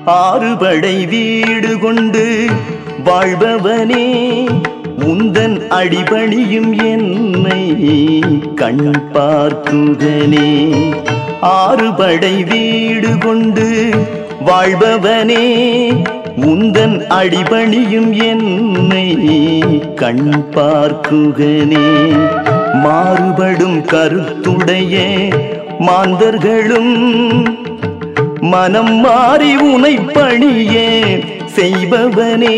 ஆறுபடை வீடு கொண்டு வாழ்பவனே உந்தன் அடிபணியும் என்னை கண் பார்க்குகனே ஆறுபடை வீடு கொண்டு வாழ்பவனே உந்தன் அடிபணியும் என்னை கண் பார்க்குகனே மாறுபடும் கருத்துடைய மாந்தர்களும் மனம் மாறி உனை பணியே செய்பவனே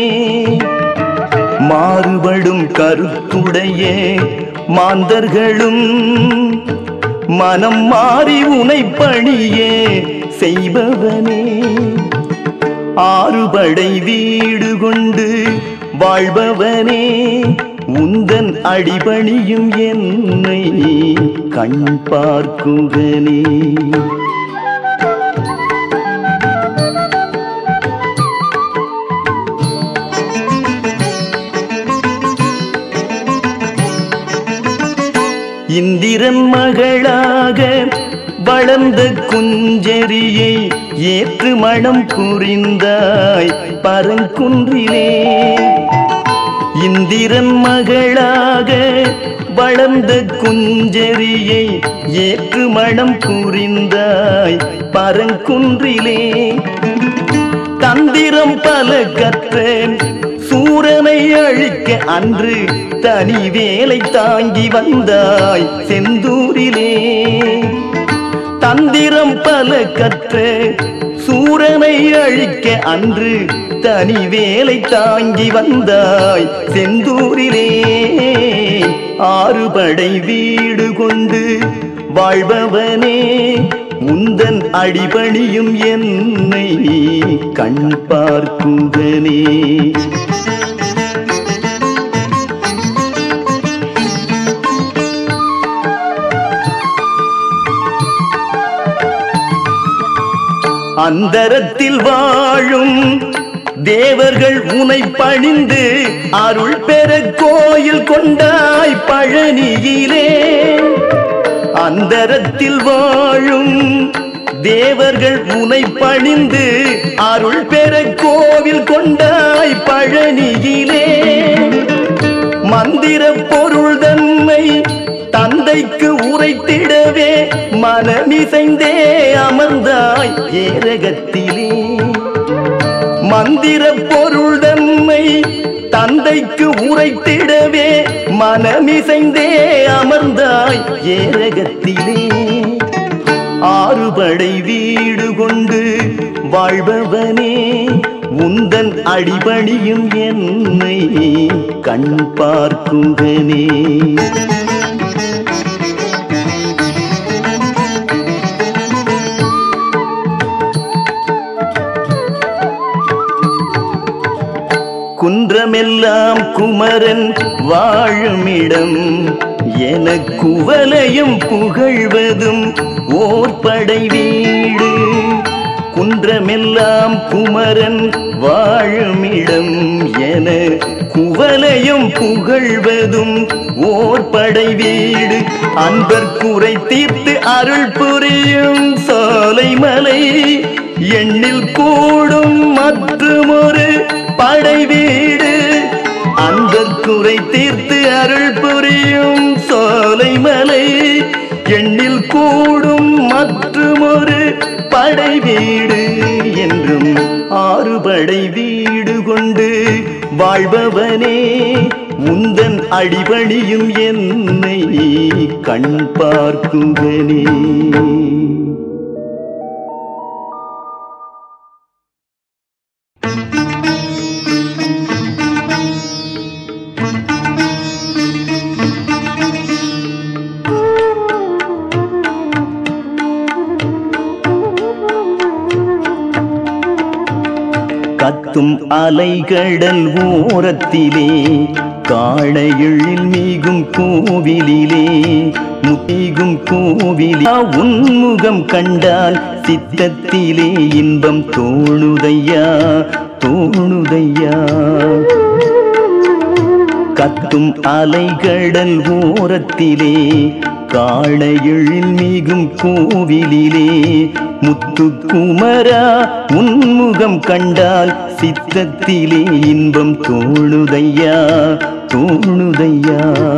மாறுபடும் கருத்துடைய மாந்தர்களும் மனம் மாறி உனை பணியே செய்பவனே ஆறுபடை வீடு கொண்டு வாழ்பவனே உந்தன் அடிபணியும் என்னை கண் பார்க்குகனே இந்திரன் மகளாக வளர்ந்த குஞ்சரியை ஏற்று மனம் புரிந்தாய் பரங்குன்றிலே இந்திரன் மகளாக வளர்ந்த குஞ்சரியை ஏற்று மனம் புரிந்தாய் பரங்குன்றிலே தந்திரம் பல கற்றேன் சூரனை அழிக்க அன்று தனி வேலை தாங்கி வந்தாய் செந்தூரிலே தந்திரம் பல கற்ற சூரனை அழிக்க அன்று தனி வேலை தாங்கி வந்தாய் செந்தூரிலே ஆறுபடை வீடு கொண்டு வாழ்பவனே உந்தன் அடிபணியும் என்னை கண் பார்க்குகனே அந்தரத்தில் வாழும் தேவர்கள் உனை பணிந்து அருள் பெற கோயில் கொண்டாய் பழனியிலே அந்தரத்தில் வாழும் தேவர்கள் உனை பணிந்து அருள் பெற கோவில் கொண்டாய் பழனியிலே மந்திர பொருள் தன்மை தந்தைக்கு உரைத்திடவே மனமிசைந்தே அமர்ந்தாய் ஏரகத்திலே மந்திர பொருள் தன்மை தந்தைக்கு உரைத்திடவே மனமிசைந்தே அமர்ந்தாய் ஏரகத்திலே ஆறுபடை வீடு கொண்டு வாழ்பவனே உந்தன் அடிபணியும் என்னை கண் பார்க்குகனே குன்றமெல்லாம் குமரன் வாழுமிடம் என குவலையும் புகழ்வதும் ஓர் படை வீடு குன்றமெல்லாம் குமரன் வாழுமிடம் என குவலையும் புகழ்வதும் ஓர் படை வீடு அன்பர் குறை தீர்த்து அருள் புரியும் சோலை மலை எண்ணில் கூடும் மற்றுமொரு படை வீடு அந்த குறை தீர்த்து அருள் புரியும் சோலை மலை எண்ணில் கூடும் மற்றுமொரு படை வீடு என்றும் ஆறு படை வீடு கொண்டு வாழ்பவனே உந்தன் அடிபணியும் என்னை கண் பார்க்குகனே கத்தும் அலைகடல் ஓரத்திலே காளையெழில் மீகும் கோவிலிலே முத்தீகும் கோவிலே உன்முகம் கண்டால் சித்தத்திலே இன்பம் தோணுதையா தோணுதையா கத்தும் அலைகடல் ஓரத்திலே காண எழில் மிகும் கோவிலிலே முத்துக்குமரா உன்முகம் கண்டால் சித்தத்திலே இன்பம் தோணுதையா தோணுதையா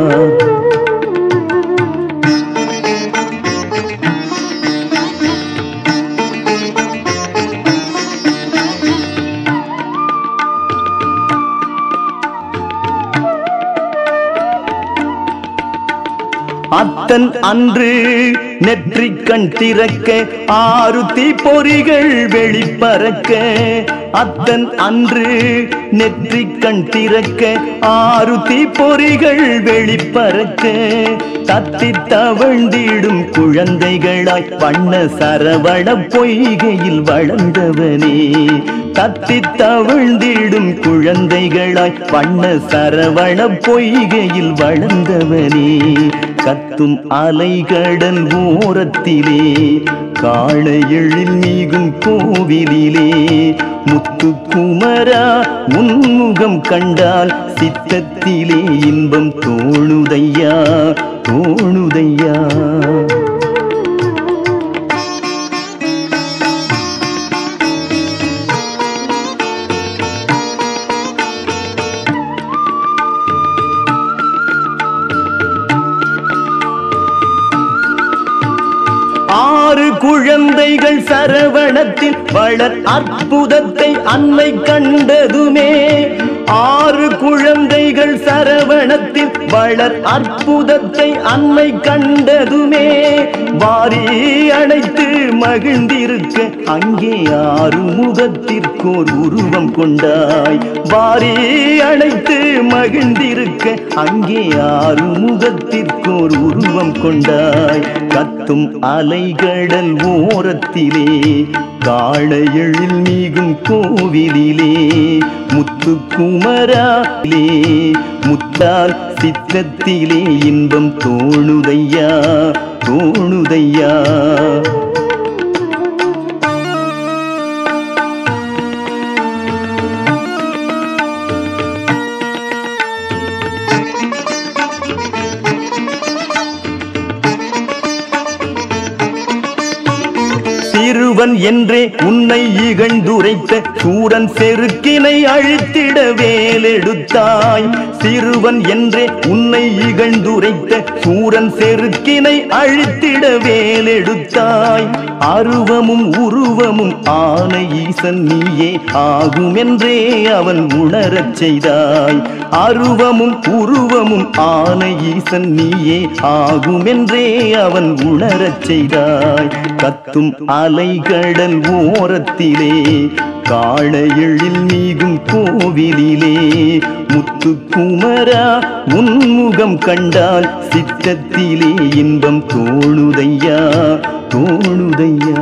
அத்தன் அன்று நெற்றிக் கண் திறக்க ஆறு தீப்பொறிகள் வெளிப்பறக்க அத்தன் அன்று நெற்றிக் கண் திறக்க ஆறு தீப்பொறிகள் வெளிப்பறக்க தத்தி தவழ்ந்திடும் குழந்தைகளாய் வண்ண சரவண பொய்கையில் வளர்ந்தவனே தத்தி தவழ்ந்திடும் குழந்தைகளாய் வண்ண சரவண பொய்கையில் வளர்ந்தவனே கத்தும் அலைகடல் ஓரத்திலே காண எழில் மிகும் கோவிலிலே முத்துக்குமரா உன்முகம் கண்டால் சித்தத்திலே இன்பம் தோணுதையா தோணுதையா ஆறு குழந்தைகள் சரவணத்தில் வளர் அற்புதத்தை அன்னை கண்டதுமே ஆறு குழந்தைகள் சரவணத்தில் வளர் அற்புதத்தை அன்னை கண்டதுமே வாரி அணைத்து மகிழ்ந்திருக்க அங்கே ஆறு முகத்திற்கோர் உருவம் கொண்டாய் வாரி அணைத்து மகிழ்ந்திருக்க அங்கே ஆறு முகத்திற்கோர் உருவம் கொண்டாய் கத்தும் அலைகடல் ஓரத்திலே காண எழில் மிகும் கோவிலிலே முத்துக்குமராலே முத்தால் சித்தத்திலே இன்பம் தோணுதையா தோணுதையா சிறுவன் என்றே உன்னை இகழ்ந்துரைத்த சூரன் செருக்கினை அழித்திட வேலெடுத்தாய் சிறுவன் என்றே உன்னை இகழ்ந்துரைத்த சூரன் செருக்கினை அழித்திட வேலெடுத்தாய் அருவமும் உருவமும் ஆன ஈசன் நீயே ஆகும் என்றே அவன் உணரச் செய்தாய் அருவமும் உருவமும் ஆன ஈசன் நீயே ஆகும் என்றே அவன் உணரச் செய்தாய் கத்தும் அலைகடல் ஓரத்திலே காண எழில் மிகும் கோவிலிலே முத்துக்குமரா உன்முகம் கண்டால் சித்தத்திலே இன்பம் தோணுதையா தோணுதையா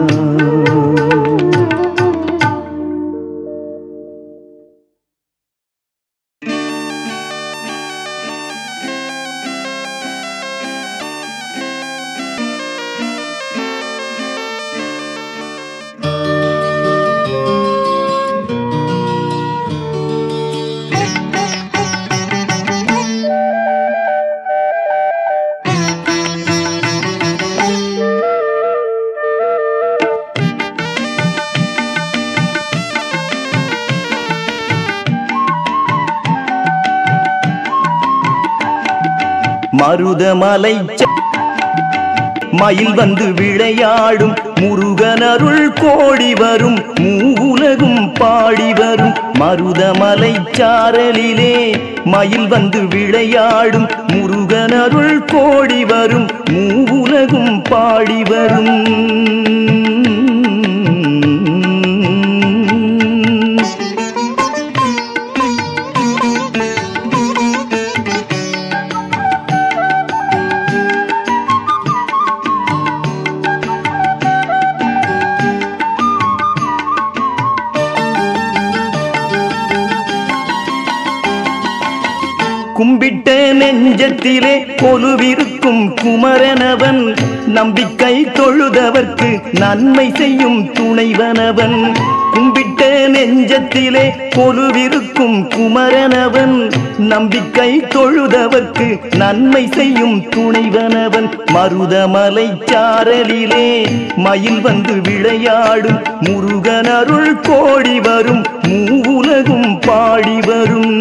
மருதமலை ச- மயில் வந்து விளையாடும் முருகன் அருள் கோடி வரும் மூவுலகும் பாடி வரும் மருதமலை சாரலிலே மயில் வந்து விளையாடும் முருகன் அருள் கோடி வரும் மூவுலகும் பாடி வரும் கும்பிட்ட நெஞ்சத்திலே கொலுவிருக்கும் குமரனவன் நம்பிக்கை தொழுதவர்க்கு நன்மை செய்யும் துணைவனவன் கும்பிட்ட நெஞ்சத்திலே கொலுவிருக்கும் குமரனவன் நம்பிக்கை தொழுதவர்க்கு நன்மை செய்யும் துணைவனவன் மருதமலை சாரலிலே மயில் வந்து விளையாடும் முருகன் அருள் கோடி வரும் மூவுலகும் பாடி வரும்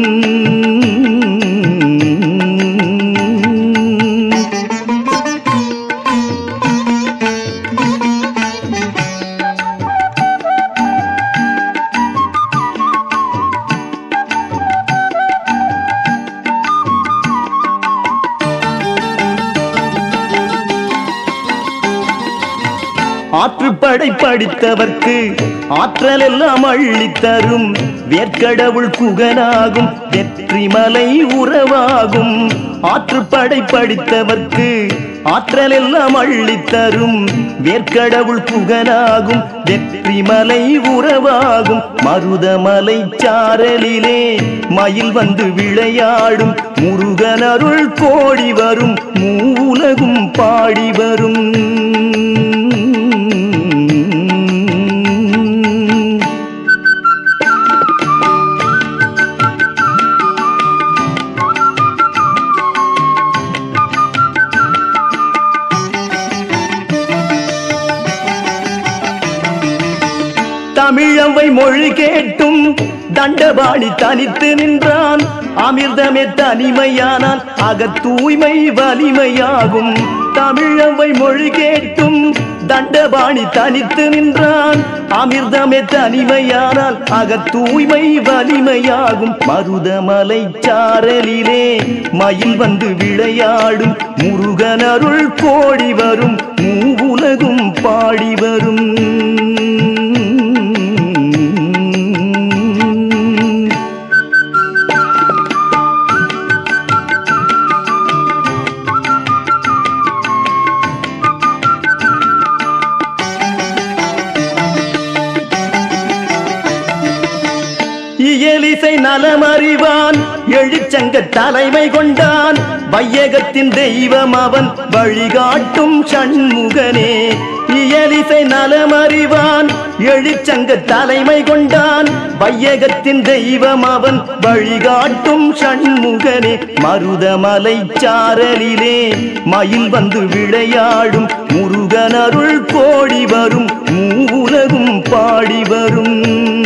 ஆற்றுப்படை படித்தவர்க்கு ஆற்றல் எல்லாம் அள்ளித் தரும் வேர்க்கடவுள் குகனாகும் வெற்றிமலை உறவாகும் ஆற்றுப்படை படித்தவர்க்கு ஆற்றல் எல்லாம் அள்ளித் தரும் வேர்க்கடவுள் புகனாகும் வெற்றிமலை உறவாகும் மருதமலை சாரலிலே மயில் வந்து விளையாடும் முருகன் அருள் கோடி வரும் மூலகும் பாடி வரும் தமிழவை மொழி கேட்டும் தண்டபாணி தனித்து நின்றான் அமிர்தமே தனிமையானால் அகத் தூய்மை வலிமையாகும் தமிழவை மொழி கேட்டும் தண்டபாணி தனித்து நின்றான் அமிர்தமே தனிமையானால் அகத் தூய்மை வலிமையாகும் மருதமலை சாரலிலே மயில் வந்து விளையாடும் முருகன் அருள் கோடி வரும் மூவுலகும் பாடி வரும் இயலிசை நலமறிவான் எழுச்சங்க தலைமை கொண்டான் வையகத்தின் தெய்வம் அவன் வழிகாட்டும் சண்முகனே இயலிசை நலமறிவான் எழுச்சங்க தலைமை கொண்டான் வையகத்தின் தெய்வம் அவன் வழிகாட்டும் சண்முகனே மருதமலை சாரலிலே மயில் வந்து விளையாடும் முருகன் அருள் கோடி வரும் மூவுலகும் பாடி வரும்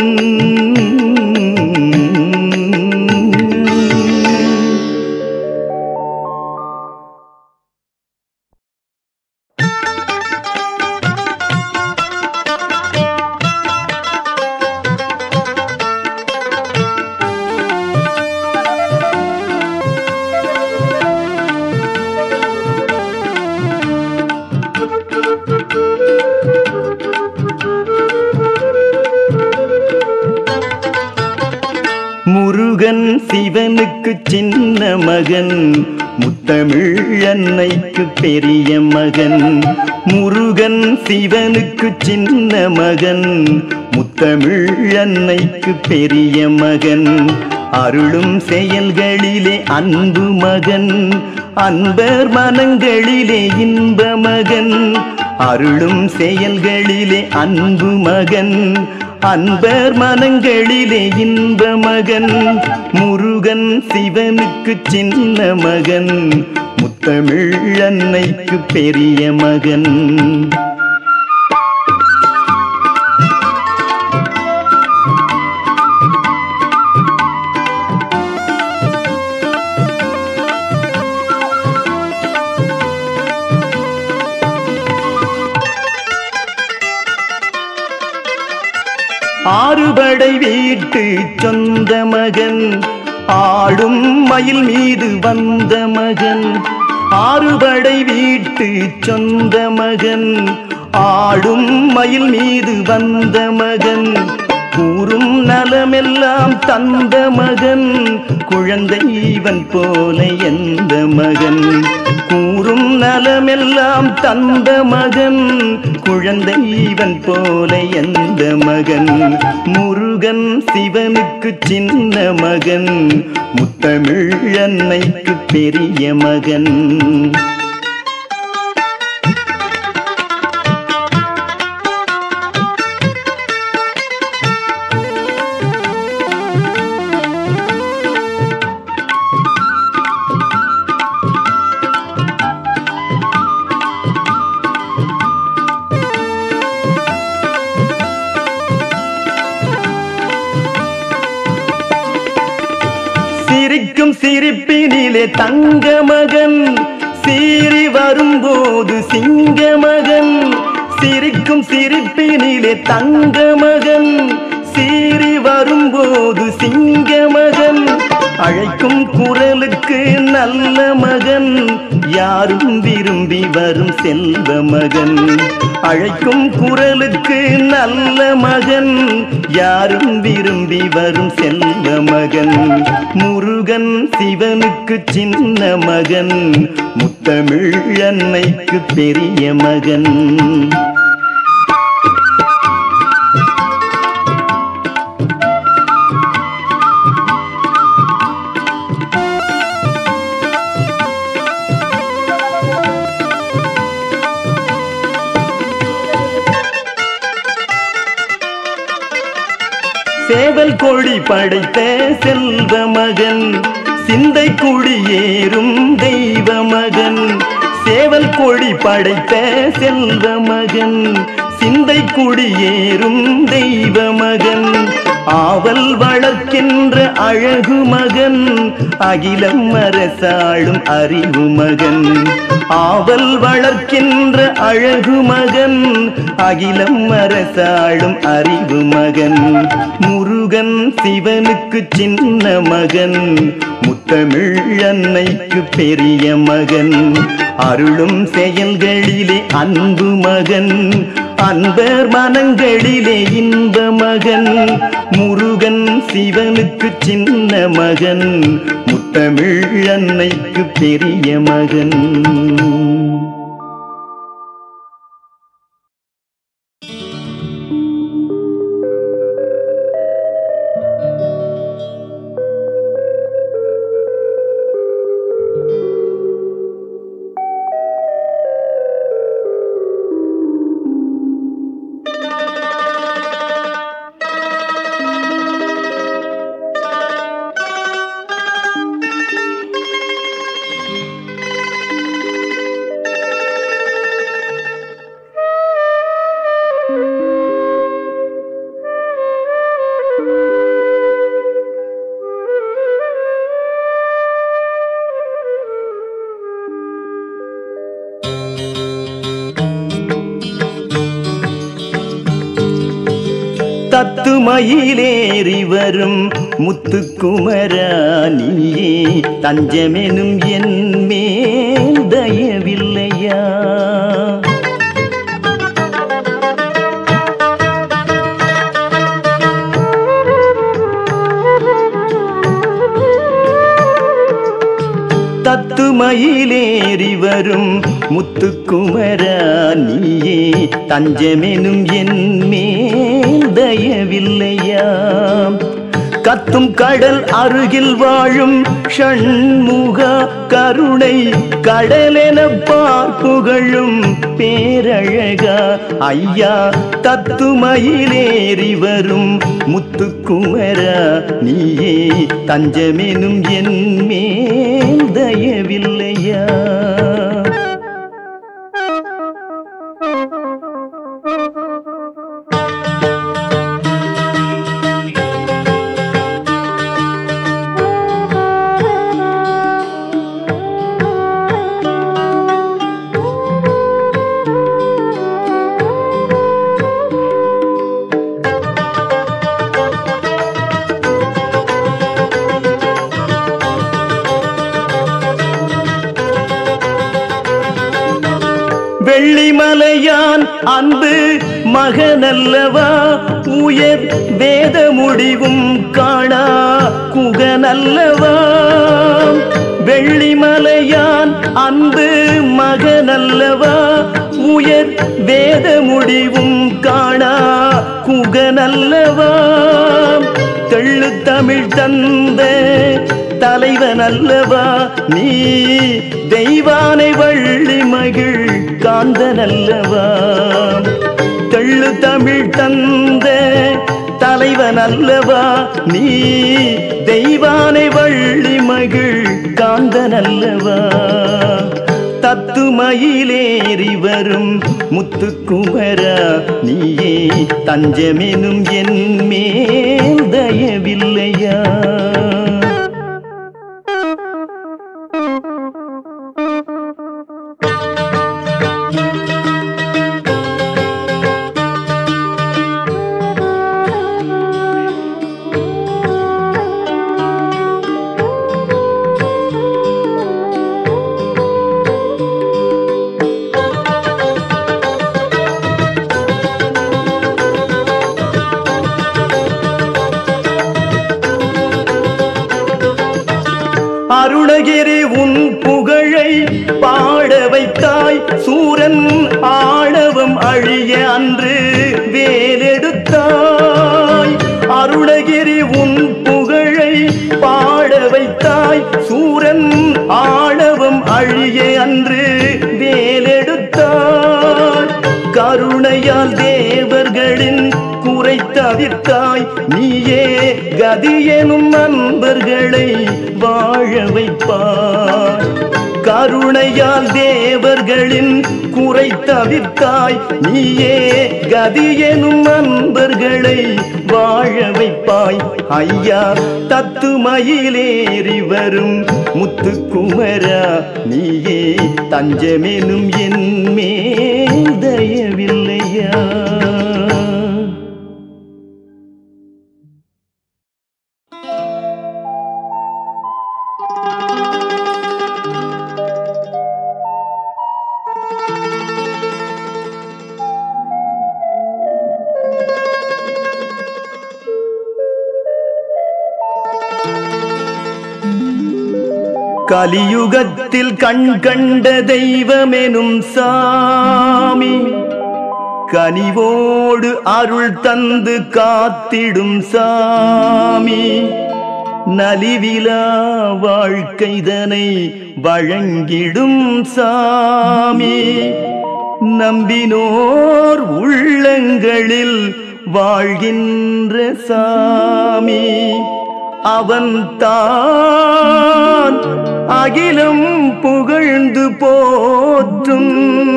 முருகன் சிவனுக்கு சின்ன மகன் முத்தமிழ் அன்னைக்கு பெரிய மகன் முருகன் சிவனுக்கு சின்ன மகன் முத்தமிழ் அன்னைக்கு பெரிய மகன் அருளும் செயல்களிலே அன்பு மகன் அன்பர் மனங்களிலே இன்ப மகன் அருளும் செயல்களிலே அன்பு மகன் அன்பர் மனங்களிலே இன்ப மகன் முருகன் சிவனுக்கு சின்ன மகன் முத்தமிழ் அன்னைக்கு பெரிய மகன் ஆறுபடை வீட்டு சொந்த மகன் ஆடும் மயில் மீது வந்த மகன் ஆறுபடை வீட்டு சொந்த மகன் ஆடும் மயில் மீது வந்த மகன் கூறும் நலமெல்லாம் தந்த மகன் குழந்தை இவன் போல எந்த மகன் கூறும் நலமெல்லாம் தந்த மகன் குழந்தை இவன் போல எந்த மகன் முருகன் சிவனுக்கு சின்ன மகன் முத்தமிழ் அன்னைக்கு பெரிய மகன் சிரிப்பினிலே தங்க மகன் சீறி வரும்போது சிங்க மகன் சிரிக்கும் சிரிப்பினிலே தங்க மகன் சீறி வரும்போது சிங்க மகன் அழைக்கும் குரலுக்கு நல்ல மகன் யாரும் விரும்பி வரும் செல்வ மகன் அழைக்கும் குரலுக்கு நல்ல மகன் யாரும் விரும்பி வரும் செல்வ மகன் முருகன் சிவனுக்கு சின்ன மகன் முத்தமிழ் அன்னைக்கு பெரிய மகன் சேவல் கொடி படைத்த செல்வ மகன் சிந்தை குடியேறும் தெய்வ மகன் சேவல் கொடி படைத்த செல்வ மகன் சிந்தை குடியேறும் தெய்வ மகன் ஆவல் வளர்க்கின்ற அழகு மகன் அகிலம் அரசாளும் அறிவு மகன் ஆவல் வளர்க்கின்ற அழகு மகன் அகிலம் அரசாளும் அறிவு மகன் முருகன் சிவனுக்கு சின்ன மகன் முத்தமிழ் அன்னைக்கு பெரிய மகன் அருளும் செயல்களிலே அன்பு மகன் அன்பர் மனங்களிலே இன்ப மகன் முருகன் சிவனுக்கு சின்ன மகன் முத்தமிழ் அன்னைக்கு பெரிய மகன் தத்து மயிலேறி வரும் முத்துக்குமரா நீயே தஞ்சமெனும் என் மேல் தயவில்லையா தத்து மயிலேறி வரும் முத்துக்குமரா நீயே தஞ்சமெனும் என் மேல் தயவில்லையா கத்தும் கடல் அருகில் வாழும் ஷண்முகா கருணை கடலென பார்ப்புகழும் பேரழகா ஐயா தத்துமயிலேறி வரும் முத்துக்குமரா நீயே தஞ்சமெனும் என் மேல் தயவில்லையா வெள்ளிமலையான் அன்பு மகனல்லவா உயர் வேத முடிவும் காணா குகனல்லவா வெள்ளிமலையான் அன்பு மகனல்லவா உயர் வேத முடிவும் காணா குகனல்லவா தெள்ளு தமிழ் தந்த தலைவன் அல்லவா நீ தெய்வானை வள்ளி மகிழ் காந்தன் அல்லவா தெள்ளு தமிழ் தந்த தலைவன் அல்லவா நீ தெய்வானை வள்ளி மகிழ் காந்தன் அல்லவா தத்துமயிலேறி வரும் முத்துக்குமரா நீயே தஞ்சமெனும் என் மேல் தயவில்லையா தவிர்த்தாய் சூரன் ஆணவம் அழிய அன்று வேலெடுத்தாய் அருணகிரி உன் புகழை பாட வைத்தாய் சூரன் ஆணவம் அழிய அன்று வேலெடுத்தாய் கருணையால் தேவர்களின் குறை தவிர்த்தாய் நீயே கதி எனும் நண்பர்களை வாழ வைப்பாய் கருணையால் தேவர்களின் குறை தவிர்த்தாய் நீயே கதி எனும் நண்பர்களை வாழ வைப்பாய் ஐயா தத்துமயிலேறி வரும் முத்துக்குமரா நீயே தஞ்சமெனும் என் மேல் தயவில்லையா கலியுகத்தில் கண் கண்ட தெய்வமெனும் சாமி கனிவோடு அருள் தந்து காத்திடும் சாமி நலிவிலா வாழ்க்கைதனை வழங்கிடும் சாமி நம்பினோர் உள்ளங்களில் வாழ்கின்ற சாமி அவன் தான் அகிலம் புகழ்ந்து போற்றும்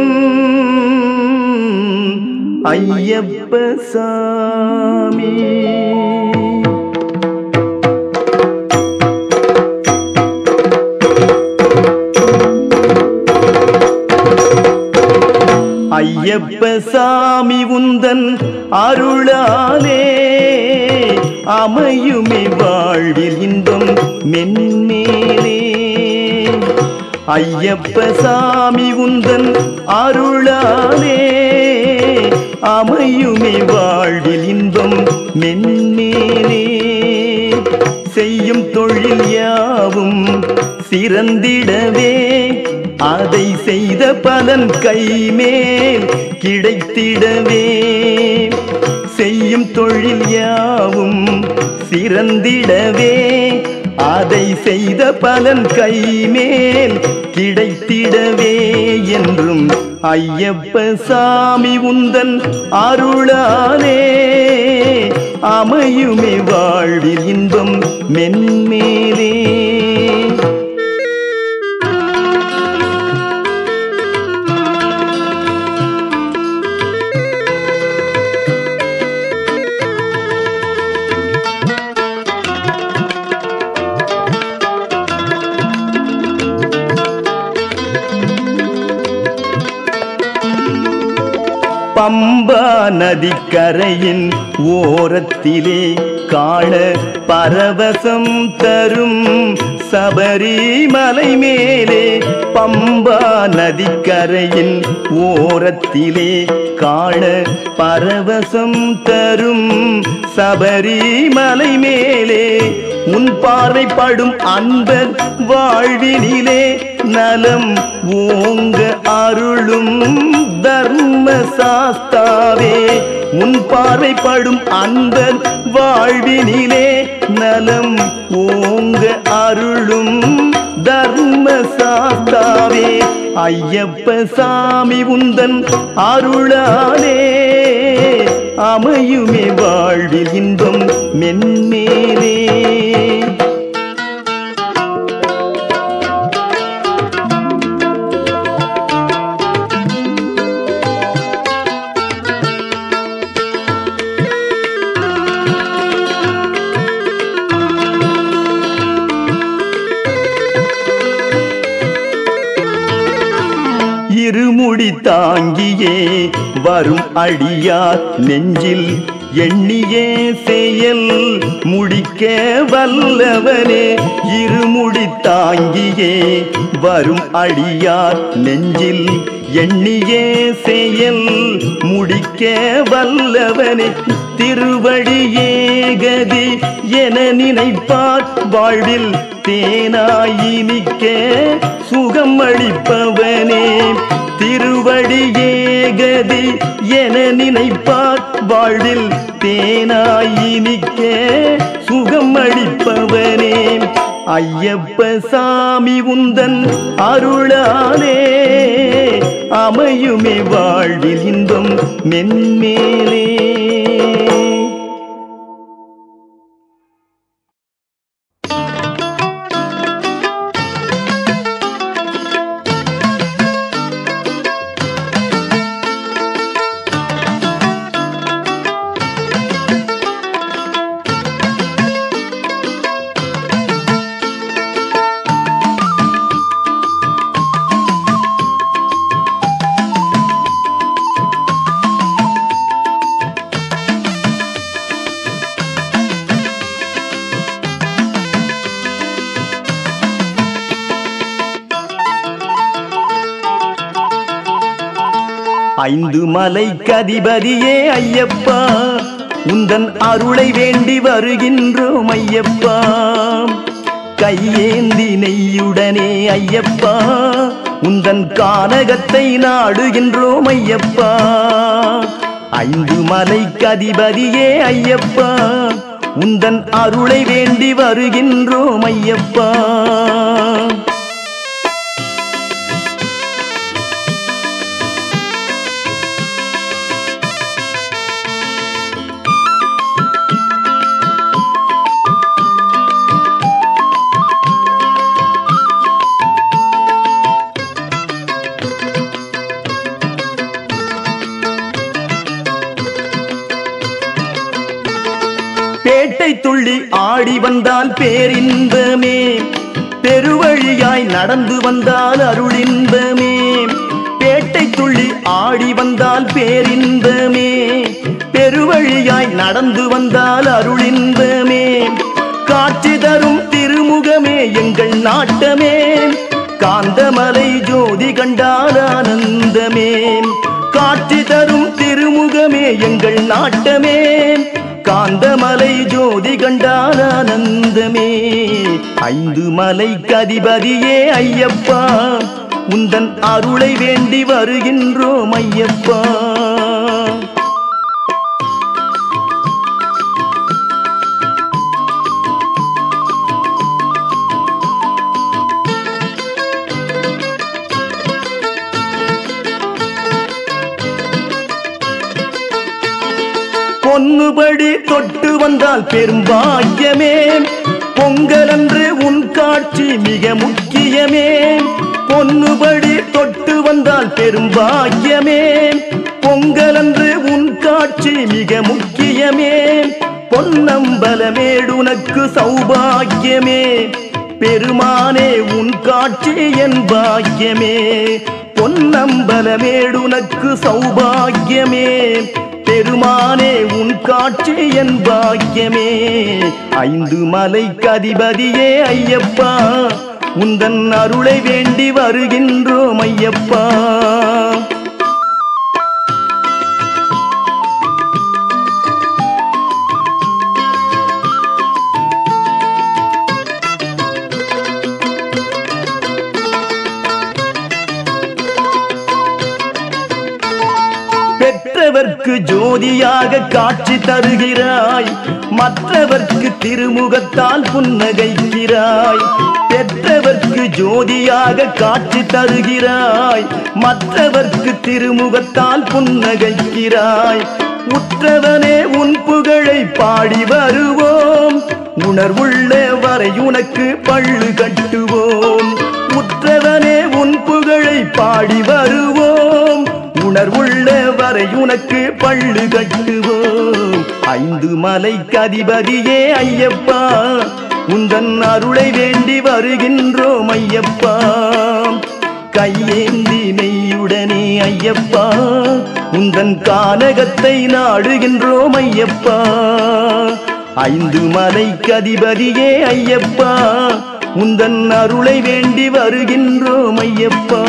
ஐயப்ப சாமி ஐயப்ப சாமி உந்தன் அருளாலே அமையுமே வாழ்வில் இன்பம் மென்மேலே ஐயப்ப சாமி உந்தன் அருளாலே அமையுமே வாழ்வில் இன்பம் மென்மேலே செய்யும் தொழில் யாவும் சிறந்திடவே அதை செய்த பலன் கைமேல் கிடைத்திடவே செய்யும் தொழில் யாவும் சிறந்திடவே அதை செய்த பலன் கைமேல் கிடைத்திடவே என்றும் ஐயப்ப சாமி உந்தன் அருளாலே அமையுமே வாழ்வில் இன்பம் மென்மேலே பம்பா நதிக்கரையின் ஓரத்திலே காண பரவசம் தரும் சபரிமலை மேலே பம்பா நதிக்கரையின் ஓரத்திலே காண பரவசம் தரும் சபரிமலை மேலே உன் பார்வைப்படும் அன்பர் வாழ்வினிலே நலம் ஓங்க அருளும் தர்ம சாஸ்தாவே உன் பார்வைப்படும் அன்பர் வாழ்வினிலே நலம் ஓங்க அருளும் தர்ம சாஸ்தாவே ஐயப்ப சாமி உந்தன் அருளாலே அமையுமே வாழ்வில் இன்பம் மென்மேலே இருமுடி தாங்கியே வரும் அடியார் நெஞ்சில் எண்ணியே செயல் முடிக்க வல்லவனே இருமுடி தாங்கியே வரும் அடியார் நெஞ்சில் எண்ணியே செயல் முடிக்க வல்லவனே திருவடியே கதி என நினைப்பார் வாழ்வில் தேனாயினிக்க சுகம் அளிப்பவனே திருவடியே கதி என நினைப்பார் வாழ்வில் தேனாயினிக்க சுகம் அளிப்பவனே ஐயப்ப சாமி உந்தன் அருளாலே அமையுமே வாழ்வில் இன்பம் மென்மேலே ஐந்து மலை கதிபதியே ஐயப்பா உந்தன் அருளை வேண்டி வருகின்றோம் ஐயப்பா கையேந்தி நெய்யுடனே ஐயப்பா உந்தன் கானகத்தை நாடுகின்றோம் ஐயப்பா ஐந்து மலை கதிபதியே ஐயப்பா உந்தன் அருளை வேண்டி வருகின்றோம் ஐயப்பா பேட்டை துள்ளி ஆடி வந்தால் பேரின்பமே பெருவழியாய் நடந்து வந்தால் அருளின்பமே பேட்டை துள்ளி ஆடி வந்தால் பேரின்பமே பெருவழியாய் நடந்து வந்தால் அருளின்பமே காட்சி தரும் திருமுகமே எங்கள் நாட்டமே காந்தமலை ஜோதி கண்டால் ஆனந்தமே காட்சி தரும் திருமுகமே எங்கள் நாட்டமே காந்தமலை ஜோதி கண்டால் ஆனந்தமே ஐந்து மலை கதிபதியே ஐயப்பா உந்தன் அருளை வேண்டி வருகின்றோம் ஐயப்பா பொன்னுபடி தொட்டு வந்தால் பெரும்பாக்கியமே பொங்கலன்று உன் காட்சி மிக முக்கியமே பொன்னுபடி தொட்டு வந்தால் பெரும்பாக்கியமே பொங்கலன்று உன் காட்சி மிக முக்கியமே பொன்னம்பலமேடுனக்கு சௌபாக்கியமே பெருமானே உன் காட்சி என் பாக்கியமே பொன்னம்பலமேடுனக்கு சௌபாக்கியமே பெருமானே உன் காட்சி என் பாக்கியமே ஐந்து மலை கதிபதியே ஐயப்பா உந்தன் அருளை வேண்டி வருகின்றோம் ஐயப்பா பெற்றவர்க்கு ஜோதியாக காட்சி தருகிறாய் மற்றவர்க்கு திருமுகத்தால் புன்னகைக்கிறாய் பெற்றவர்க்கு ஜோதியாக காட்சி தருகிறாய் மற்றவர்க்கு திருமுகத்தால் புன்னகைக்கிறாய் உற்றவனே உன் புகழை பாடி வருவோம் உணர்வுள்ள வரை உனக்கு பள்ளு கட்டுவோம் உற்றவனே உன் புகழை பாடி வருவோம் உணர்வுள்ள வரை உனக்கு பள்ளு கட்டுவோம் ஐந்து மலை கதிபதியே ஐயப்பா உந்தன் அருளை வேண்டி வருகின்றோம் ஐயப்பா கையேந்தி நெய்யுடனே ஐயப்பா உந்தன் கானகத்தை நாடுகின்றோம் ஐயப்பா ஐந்து மலை கதிபதியே ஐயப்பா உந்தன் அருளை வேண்டி வருகின்றோம் ஐயப்பா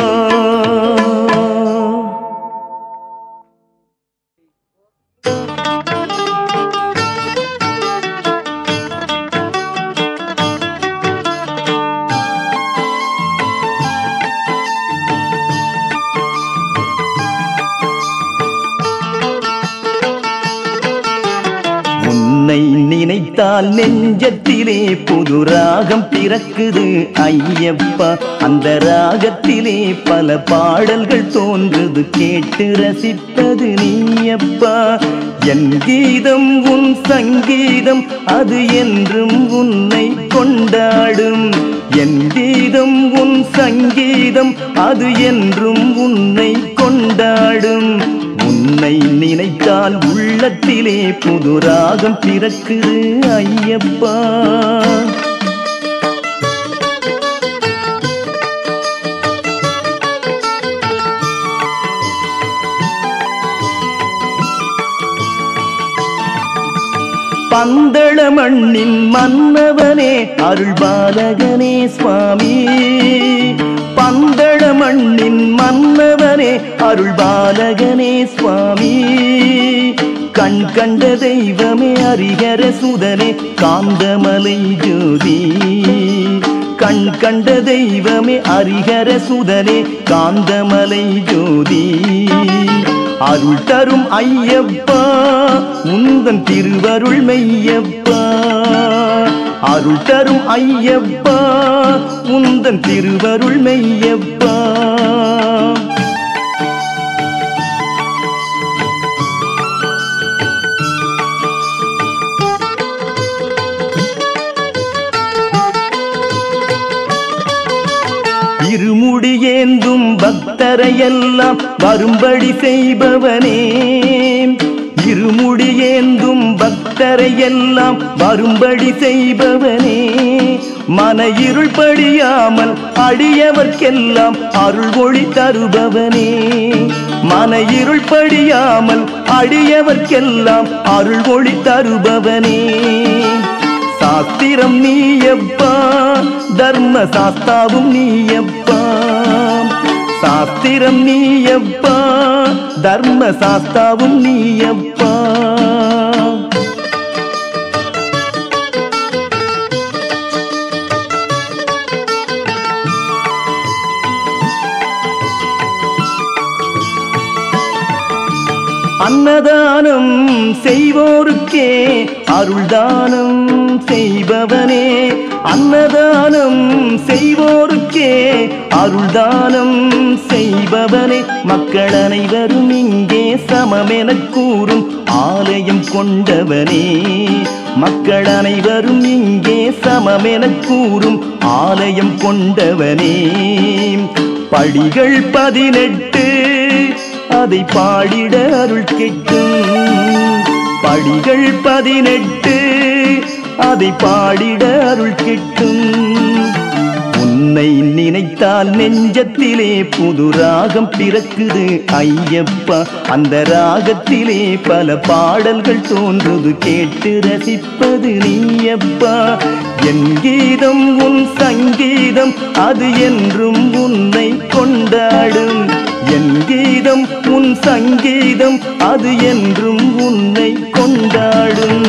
நினைத்தால் நெஞ்சத்திலே புது ராகம் பிறக்குது ஐயப்பா அந்த ராகத்திலே பல பாடல்கள் தோன்றுது கேட்டு ரசிப்பது நீயப்பா என் கீதம் உன் சங்கீதம் அது என்றும் உன்னை கொண்டாடும் என் கீதம் உன் சங்கீதம் அது என்றும் உன்னை கொண்டாடும் உன்னை நினைத்தால் உள்ளத்திலே புது ராகம் பிறக்குது ஐயப்பா பந்தள மண்ணின் மன்னவனே அருள் பாலகனே சுவாமி பந்தள மண்ணின் மன்னவனே அருள் பாலகனே சுவாமி கண் கண்ட தெய்வமே அரிகர சுதனே காந்தமலை ஜோதி கண் கண்ட தெய்வமே அரிகர சுதனே காந்தமலை ஜோதி அருள் தரும் ஐயப்பா உந்தன் திருவருள் மெய்யப்பா அருள் தரும் ஐயப்பா உந்தன் திருவருள் மெய்யப்பா இருமுடியேந்தும் பக்தரையெல்லாம் வரும்படி செய்பவனே இருமுடியேந்தும் பக்தரையெல்லாம் வரும்படி செய்பவனே மன இருள் படியாமல் அடியவர்க்கெல்லாம் அருள் ஒளி தருபவனே மன இருள் படியாமல் அடியவர்க்கெல்லாம் அருள் ஒளி தருபவனே சாஸ்திரம் நீயப்பா தர்ம சாஸ்தாவும் நீயப்பா சாஸ்திரம் நீயப்பா தர்ம சாஸ்தாவும் நீயப்பா அன்னதானம் செய்வோருக்கே அருள்தானம் செய்பவனே அன்னதானம் செய்வோருக்கே அருள்தானம் செய்பவனே மக்கள் அனைவரும் இங்கே சமமெனக் கூறும் ஆலயம் கொண்டவனே மக்கள் அனைவரும் இங்கே சமமெனக் கூறும் ஆலயம் கொண்டவனே படிகள் பதினெட்டு அதை பாடிட அருள் கேட்கும் படிகள் பதினெட்டு அதை பாடிட அருள் கேட்கும் உன்னை நினைத்தால் நெஞ்சத்திலே புது ராகம் பிறக்குது ஐயப்பா அந்த ராகத்திலே பல பாடல்கள் தோன்றுது கேட்டு ரசிப்பது நீயப்பா என் கீதம் உன் சங்கீதம் அது என்றும் உன்னை கொண்டாடும் என் கீதம் உன் சங்கீதம் அது என்றும் உன்னை கொண்டாடும்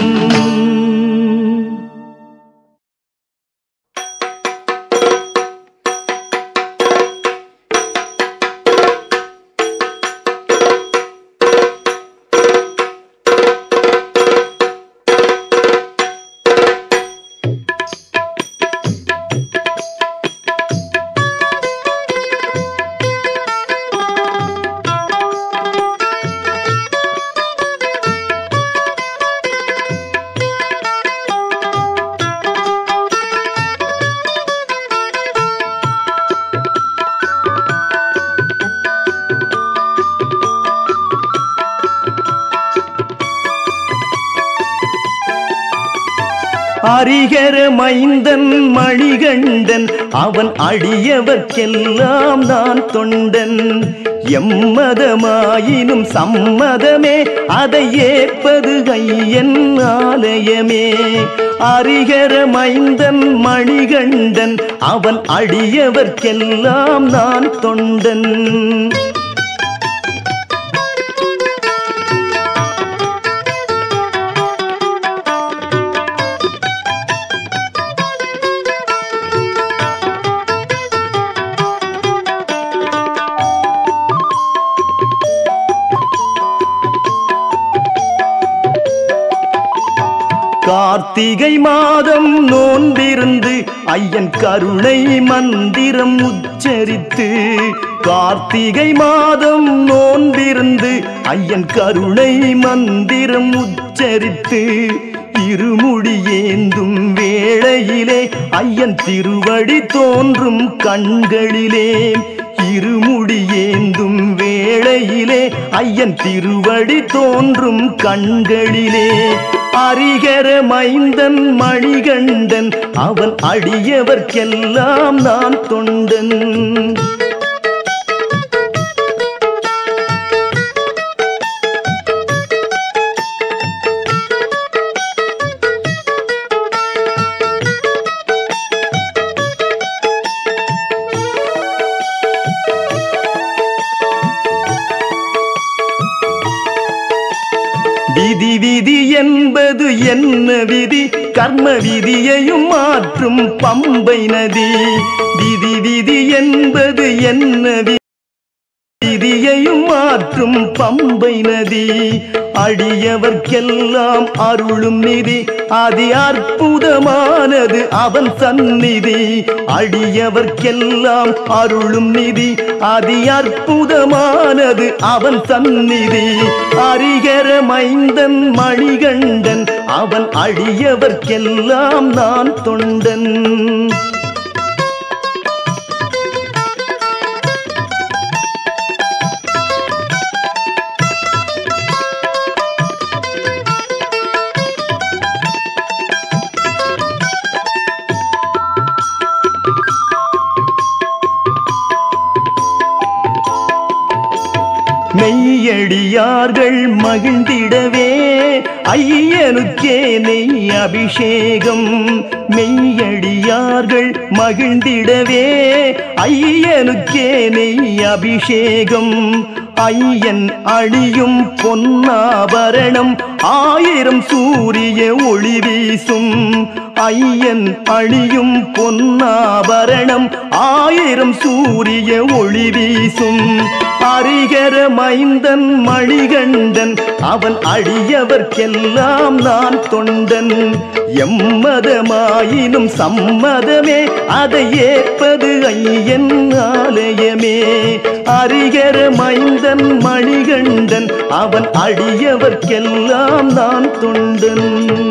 அரிகர மைந்தன் மணிகண்டன் அவன் அடியவர்க்கெல்லாம் நான் தொண்டன் எம்மதமாயினும் சம்மதமே அதை ஏற்பது ஐயன் ஆலயமே அரிகர மைந்தன் மணிகண்டன் அவன் அடியவர்க்கெல்லாம் நான் தொண்டன் கார்த்திகை மாதம் நோன்பிருந்து ஐயன் கருணை மந்திரம் உச்சரித்து கார்த்திகை மாதம் நோன்பிருந்து ஐயன் கருணை மந்திரம் உச்சரித்து இருமுடி ஏந்தும் வேளையிலே ஐயன் திருவடி தோன்றும் கண்களிலே இருமுடி ஏந்தும் வேளையிலே ஐயன் திருவடி தோன்றும் கண்களிலே அரிகர மைந்தன் மணிகண்டன் அவன் அடியவர்க்கெல்லாம் நான் தொண்டன் விதி விதி என்பது என்ன விதி கர்ம விதியையும் மாற்றும் பம்பை நதி விதி விதி என்பது என்ன விதி விதியையும் மாற்றும் பம்பை நதி அடியவர்க்கெல்லாம் அருளும் நிதி அதி அற்புதமானது அவன் சந்நிதி அடியவர்க்கெல்லாம் அருளும் நிதி அதி அற்புதமானது அவன் சந்நிதி அரிகர மைந்தன் மணிகண்டன் அவன் அடியவர்க்கெல்லாம் நான் தொண்டன் மெய்யடியார்கள் மகிழ்ந்திடவே ஐயனுக்கே நெய் அபிஷேகம் மெய்யடியார்கள் மகிழ்ந்திடவே ஐயனுக்கே நெய் அபிஷேகம் ஐயன் அணியும் பொன்னாபரணம் ஆயிரம் சூரிய ஒளி வீசும் ஐயன் அணியும் பொன்னாபரணம் ஆயிரம் சூரிய ஒளி வீசும் அரிகர மைந்தன் மணிகண்டன் அவன் அடியவர்க்கெல்லாம் நான் தொண்டன் எம்மதமாயினும் சம்மதமே அதை ஏற்பது ஐயன் ஆலயமே அரிகர மைந்தன் மணிகண்டன் அவன் அடியவர்க்கெல்லாம் நான் தொண்டன்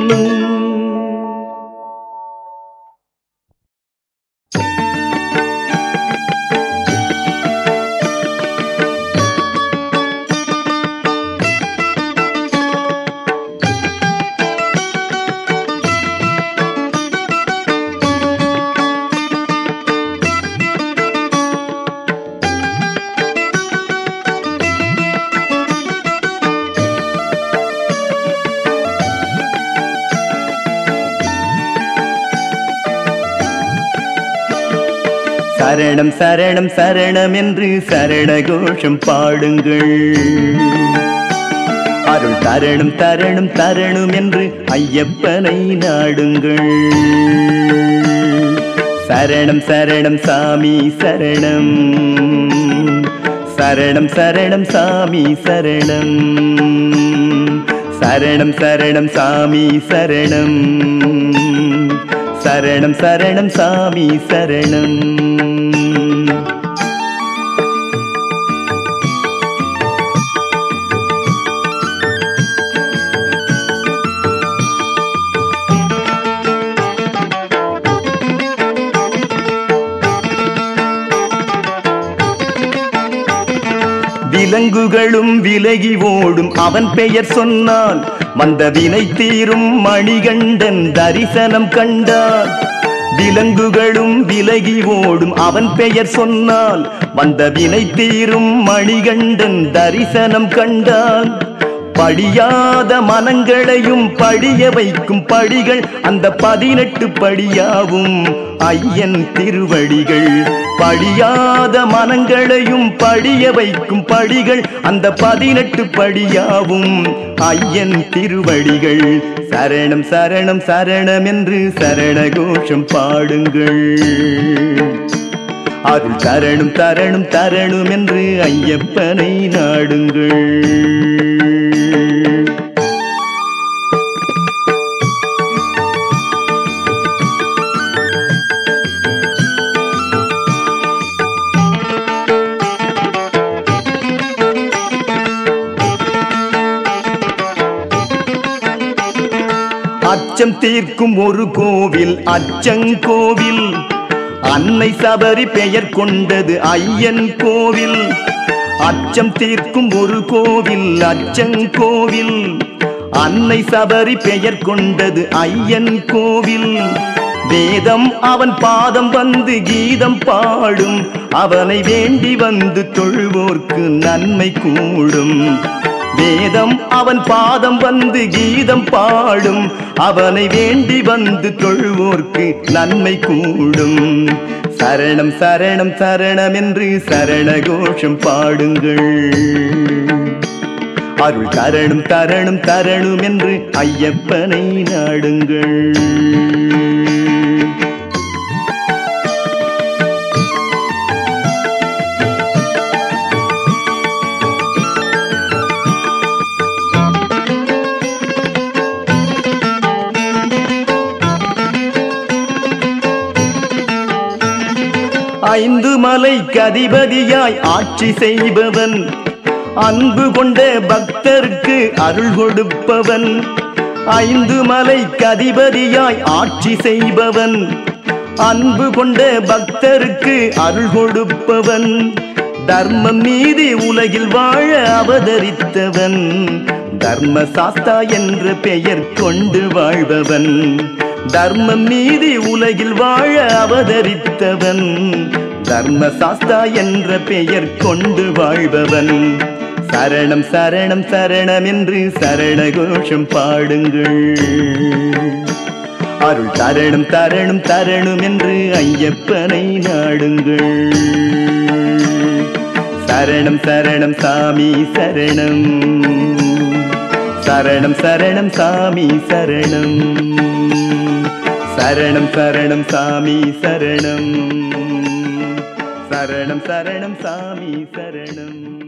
சரணம் சரணம் சரணம் என்று சரண கோஷம் பாடுங்கள் அருள் தரணும் தரணும் தரணும் என்று ஐயப்பனை நாடுங்கள் சரணம் சரணம் சாமி சரணம் சரணம் சரணம் சாமி சரணம் சரணம் சரணம் சாமி சரணம் சரணம் சரணம் சாமி சரணம் விலங்குகளும் விலகி ஓடும் அவன் பெயர் சொன்னால் வந்த வினை தீரும் மணிகண்டன் தரிசனம் கண்டான் விலங்குகளும் விலகி ஓடும் அவன் பெயர் சொன்னால் வந்த வினை தீரும் மணிகண்டன் தரிசனம் கண்டான் படியாத மனங்களையும் படிய வைக்கும் படிகள் அந்த பதினெட்டு படியாவும் ஐயன் திருவடிகள் படியாத மனங்களையும் படிய வைக்கும் படிகள் அந்த பதினெட்டு படியாவும் ஐயன் திருவடிகள் சரணம் சரணம் சரணம் என்று சரண கோஷம் பாடுங்கள் அருள் தரணும் தரணும் தரணும் என்று ஐயப்பனை நாடுங்கள் அச்சம் தீர்க்கும் ஒரு கோவில் அச்சங்கோவில் அன்னை சபரி பெயர் கொண்டது ஐயன் கோவில் அச்சம் தீர்க்கும் ஒரு கோவில் அச்சங்கோவில் அன்னை சபரி பெயர் கொண்டது ஐயன் கோவில் வேதம் அவன் பாதம் வந்து கீதம் பாடும் அவனை வேண்டி வந்து தொழுவோர்க்கு நன்மை கூடும் வேதம் அவன் பாதம் வந்து கீதம் பாடும் அவனை வேண்டி வந்து தொழுவோர்க்கு நன்மை கூடும் சரணம் சரணம் சரணம் என்று சரண கோஷம் பாடுங்கள் அருள் தரணும் தரணும் தரணும் என்று ஐயப்பனை நாடுங்கள் ஐந்து மலைக்கு அதிபதியாய் ஆட்சி செய்பவன் அன்பு கொண்ட பக்தருக்கு அருள் கொடுப்பவன் ஐந்து மலைக்கு அதிபதியாய் ஆட்சி செய்பவன் அன்பு கொண்ட பக்தருக்கு அருள் கொடுப்பவன் தர்மம் மீது உலகில் வாழ அவதரித்தவன் தர்ம சாஸ்தா என்ற பெயர் கொண்டு வாழ்பவன் தர்மம் மீது உலகில் வாழ அவதரித்தவன் தர்ம சாஸ்தா என்ற பெயர் கொண்டு வாழ்பவன் சரணம் சரணம் சரணம் என்று சரண கோஷம் பாடுங்கள் அருள் தரணும் தரணும் தரணும் என்று ஐயப்பனை நாடுங்கள் சரணம் சரணம் சாமி சரணம் சரணம் சரணம் சாமி சரணம் சரணம் சரணம் சாமி சரணம் சரணம் சரணம் சாமி சரணம்